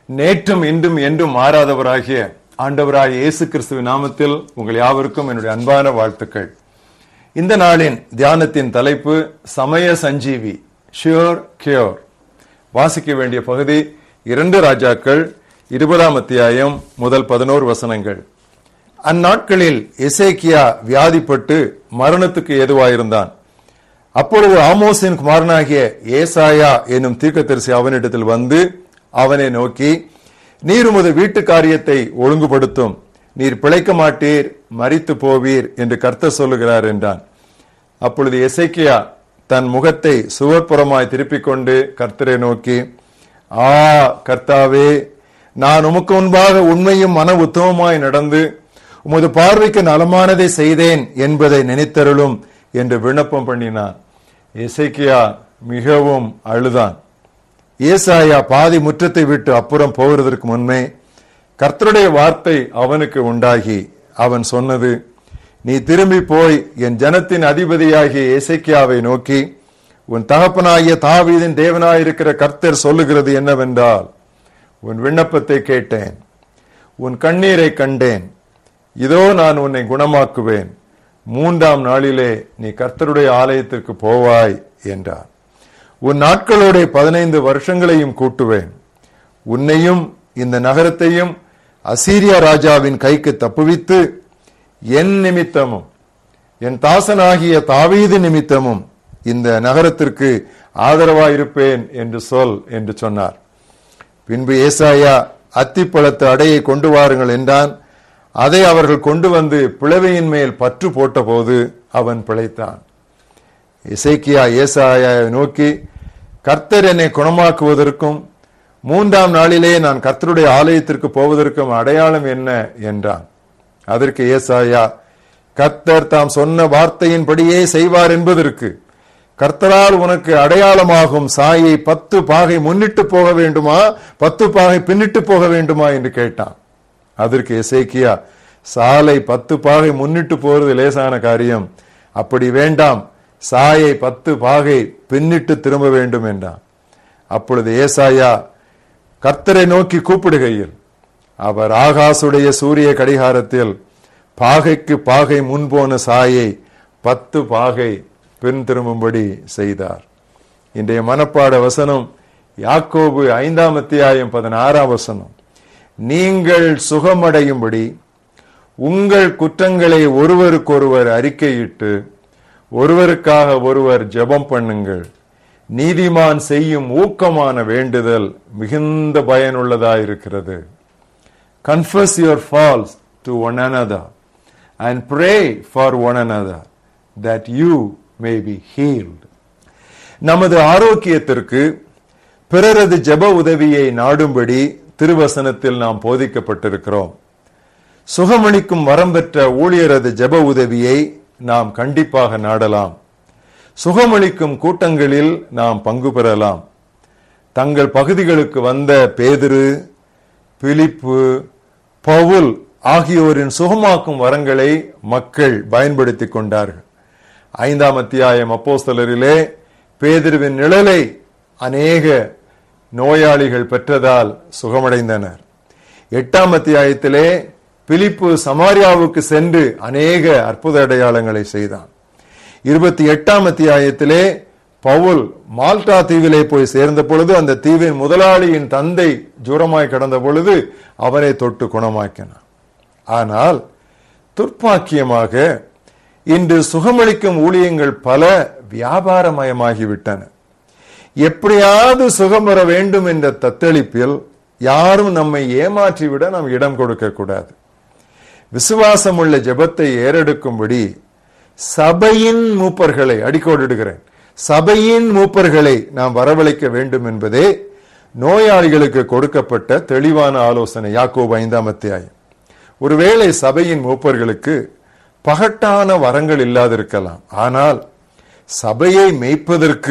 நேற்றும் இன்றும் என்றும் மாறாதவராகிய ஆண்டவராய் இயேசு கிறிஸ்துவின் நாமத்தில் உங்கள் யாவருக்கும் என்னுடைய அன்பான வாழ்த்துக்கள் இந்த நாளின் தியானத்தின் தலைப்பு சமய சஞ்சீவி ஷியோர் கியோர் வாசிக்க வேண்டிய பகுதி இரண்டு ராஜாக்கள் இருபதாம் அத்தியாயம் முதல் பதினோரு வசனங்கள் அந்நாட்களில் எசேக்கியா வியாதிப்பட்டு மரணத்துக்கு ஏதுவாயிருந்தான் அப்பொழுது ஆமோசின் குமாரனாகிய ஏசாயா என்னும் தீர்க்கதரிசி அவனிடத்தில் வந்து அவனை நோக்கி நீர் உமது வீட்டு காரியத்தை ஒழுங்குபடுத்தும் நீர் பிழைக்க மாட்டீர் மரித்து போவீர் என்று கர்த்தர் சொல்லுகிறார் என்றான் அப்பொழுது எசேக்கியா தன் முகத்தை சுவர்புறமாய் திருப்பிக் கொண்டு கர்த்தரை நோக்கி ஆ கர்த்தாவே நான் உமக்கு முன்பாக உண்மையும் மன உத்தமமாய் நடந்து உமது பார்வைக்கு நலமானதை செய்தேன் என்பதை நினைத்தருளும் என்று விண்ணப்பம் பண்ணினான் எசேக்கியா மிகவும் அழுதான் ஏசாயா பாதி முற்றத்தை விட்டு அப்புறம் போகிறதற்கு முன்னே கர்த்தருடைய வார்த்தை அவனுக்கு உண்டாகி அவன் சொன்னது நீ திரும்பி போய் என் ஜனத்தின் அதிபதியாகிய எசேக்கியாவை நோக்கி உன் தகப்பனாகிய தாவீதின் தேவனாயிருக்கிற கர்த்தர் சொல்லுகிறது என்னவென்றால் உன் விண்ணப்பத்தை கேட்டேன் உன் கண்ணீரை கண்டேன் இதோ நான் உன்னை குணமாக்குவேன் மூன்றாம் நாளிலே நீ கர்த்தருடைய ஆலயத்திற்கு போவாய் என்றார் உன் நாட்களோட பதினைந்து வருஷங்களையும் கூட்டுவேன் உன்னையும் இந்த நகரத்தையும் அசீரியா ராஜாவின் கைக்கு தப்புவித்து என் நிமித்தமும் என் தாசனாகிய தாவீது நிமித்தமும் இந்த நகரத்திற்கு ஆதரவாயிருப்பேன் என்று சொல் என்று சொன்னார் பின்பு ஏசாயா அத்திப்பழத்து அடையை கொண்டு வாருங்கள் என்றான் அதை அவர்கள் கொண்டு வந்து பிளவையின் மேல் பற்று போட்டபோது அவன் பிழைத்தான் இசைக்கியா ஏசாயாவை நோக்கி கர்த்தர் என்னை குணமாக்குவதற்கும் மூன்றாம் நாளிலே நான் கர்த்தருடைய ஆலயத்திற்கு போவதற்கும் அடையாளம் என்ன என்றான் அதற்கு ஏசாயா கர்த்தர் தாம் சொன்ன வார்த்தையின்படியே செய்வார் என்பதற்கு கர்த்தரால் உனக்கு அடையாளமாகும் சாயை பத்து பாகை முன்னிட்டு போக வேண்டுமா பத்து பாகை பின்னிட்டு போக வேண்டுமா என்று கேட்டான் அதற்கு எசேக்கியா சாலை பத்து பாகை முன்னிட்டு போறது லேசான காரியம் அப்படி வேண்டாம் சாயை பத்து பாகை பின்னிட்டு திரும்ப வேண்டும் என்றான் அப்பொழுது ஏசாயா கர்த்தரை நோக்கி கூப்பிடுகையில் அவர் ஆகாசுடைய சூரிய கடிகாரத்தில் பாகைக்கு பாகை முன்போன சாயை பத்து பாகை பின் திரும்பும்படி செய்தார் இன்றைய மனப்பாட வசனம் யாக்கோபு ஐந்தாம் அத்தியாயம் பதினாறாம் வசனம் நீங்கள் சுகமடையும்படி உங்கள் குற்றங்களை ஒருவருக்கொருவர் அறிக்கையிட்டு ஒருவருக்காக ஒருவர் ஜெபம் பண்ணுங்கள் நீதிமான் செய்யும் ஊக்கமான வேண்டுதல் மிகுந்த பயனுள்ளதாயிருக்கிறது confess your faults to one another and pray for one another that you may be healed நமது ஆரோக்கியத்திற்கு பிறரது ஜெப உதவியை நாடும்படி திருவசனத்தில் நாம் போதிக்கப்பட்டிருக்கிறோம் சுகமளிக்கும் வரம் பெற்ற ஊழியரது ஜெப உதவியை நாம் கண்டிப்பாக நாடலாம் சுகமளிக்கும் கூட்டங்களில் நாம் பங்கு பெறலாம் தங்கள் பகுதிகளுக்கு வந்த பேதிரு பிலிப்பு பவுல் ஆகியோரின் சுகமாக்கும் வரங்களை மக்கள் பயன்படுத்தி கொண்டார்கள் ஐந்தாம் அத்தியாயம் அப்போஸ்தலரிலே பேதிருவின் நிழலை அநேக நோயாளிகள் பெற்றதால் சுகமடைந்தனர் எட்டாம் அத்தியாயத்திலே பிலிப்பு சமாரியாவுக்கு சென்று அநேக அற்புத அடையாளங்களை செய்தான் இருபத்தி எட்டாம் அத்தியாயத்திலே பவுல் மால்டா தீவிலே போய் சேர்ந்த பொழுது அந்த தீவின் முதலாளியின் தந்தை ஜூரமாய் கடந்த பொழுது அவரை தொட்டு குணமாக்கினார் ஆனால் துர்ப்பாக்கியமாக இன்று சுகமளிக்கும் ஊழியங்கள் பல வியாபாரமயமாகிவிட்டன எப்படியாவது சுகம் பெற வேண்டும் என்ற தத்தளிப்பில் யாரும் நம்மை ஏமாற்றிவிட நாம் இடம் கொடுக்க கூடாது விசுவாசம் உள்ள ஜெபத்தை ஏறெடுக்கும்படி சபையின் மூப்பர்களை அடிக்கோடிடுகிறேன் சபையின் மூப்பர்களை நாம் வரவழைக்க வேண்டும் என்பதே நோயாளிகளுக்கு கொடுக்கப்பட்ட தெளிவான ஆலோசனை யாக்கோபு ஐந்தாம் அத்தியாயம் ஒருவேளை சபையின் மூப்பர்களுக்கு பகட்டான வரங்கள் இல்லாதிருக்கலாம் ஆனால் சபையை மேய்ப்பதற்கு